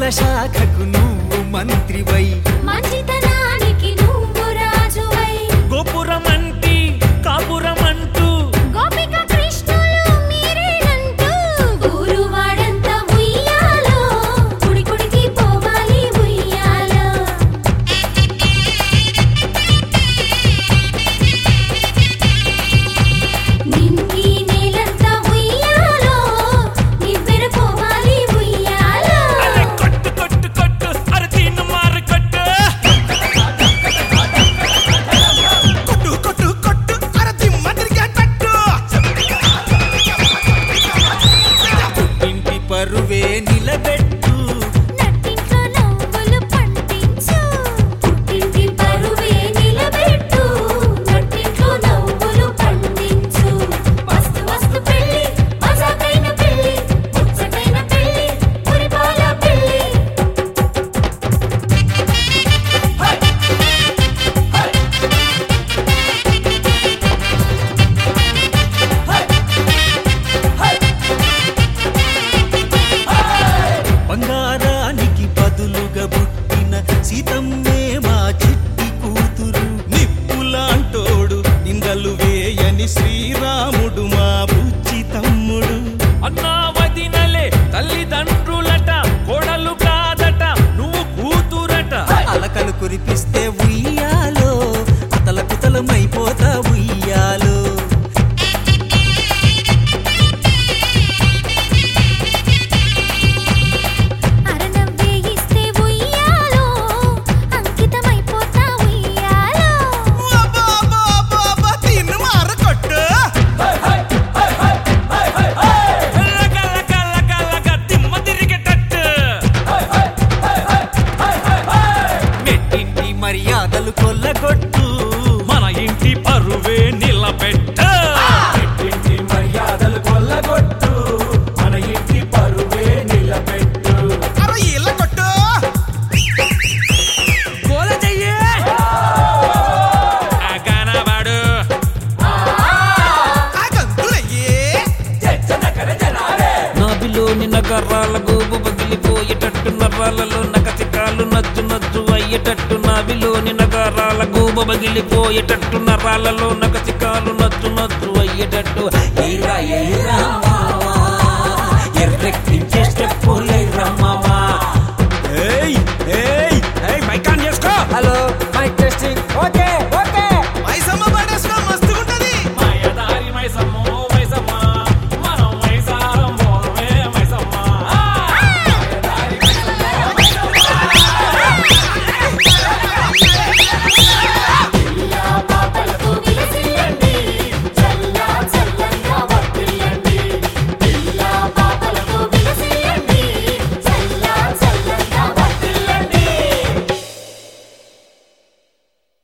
శాఖకు నువ్వు మంత్రివై మంచితనానికి నువ్వు రాజువై గోపురమంటి కాపురమంటూ గోపిక కృష్ణులు మీరేనంటూ ఊరువాడంతా ఉయ్యాలో కుడి కుడికి పోవాలి ఉయ్యాలో నింగి నేలంతా ఉయ్యాలో నివ్వెర పోవాలి ఉయ్యాలో అరే కొట్టు కొట్టు కొట్టు అరే తీను మారు కొట్టు కొట్టు కొట్టు కొట్టు అరది మదిరిగా పెట్టు ఇంటి పరువే నిలబెట్టు నట్టింట్లో నవ్వులు పండించు పుట్టింటి పరువే నిలబెట్టు నట్టింట్లో నవ్వులు పండించు మస్తు మస్తు పెళ్ళి మజాకైన పెళ్ళి ముచ్చటైన పెళ్ళి పురిపాల పెళ్ళి బంగారానికి బదులుగా పుట్టిన సీతమ్మే మా చిట్టి కూతురు నిప్పులాంటోడు నిందలు వేయని శ్రీరాముడు మా బుజ్జి తమ్ముడు అన్నా వదినలే తల్లిదండ్రులట కోడలు కాదట నువ్వు కూతురట అలకలు కురిపిస్తే ఉయ్యాలో అతల కుతలమైపోతా ఉయ్యాలో అరనవ్వే ఇస్తే ఉయ్యాలో అంకితమైపోతా ఉయ్యాలో అబ్బా, అబ్బా, అబ్బా, అబ్బా, తిన్ను మార కొట్టు లగ లగ లగ లగ దిమ్మ తిరిగేటట్టు మెట్టింటి మర్యాదలు కొల్లగొట్టు మన ఇంటి పరువే నిలబెట్ట ఇంటి మర్యాదలు కొల్లగొట్టు మన ఇంటి పరువే నిలబెట్టు అర ఇలా కొట్టు గోల చెయ్యి అగనవాడు ఆ గంతులయ్యే చెచ్చనకర జనాలే నాభిలోని నగరాల గోబు పగిలిపోయేటట్టు నరాలలో నకసికాలు నజ్జు నజ్జు అయ్యేటట్టు నాభిలోని నగరాల గోబు పగిలిపోయేటట్టు నరాలలో నకసికాలు నజ్జు నజ్జు అయ్యేటట్టు ఈరా ఈరా మావా